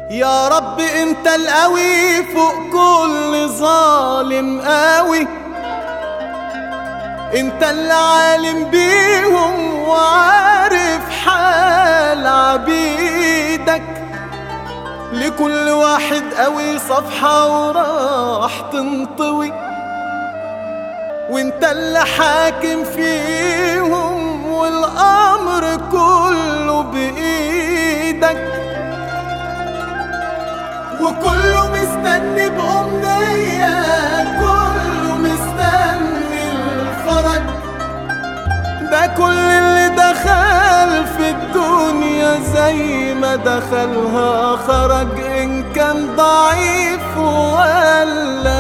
يا رب انت القوي فوق كل ظالم قوي انت اللي عالم بيهم وعارف حال عبيدك لكل واحد قوي صفحة وراح تنطوي وانت اللي حاكم فيهم والامر كله بايدك وكله مستني بأمنية كله مستني الفرج ده كل اللي دخل في الدنيا زي ما دخلها خرج إن كان ضعيف ولا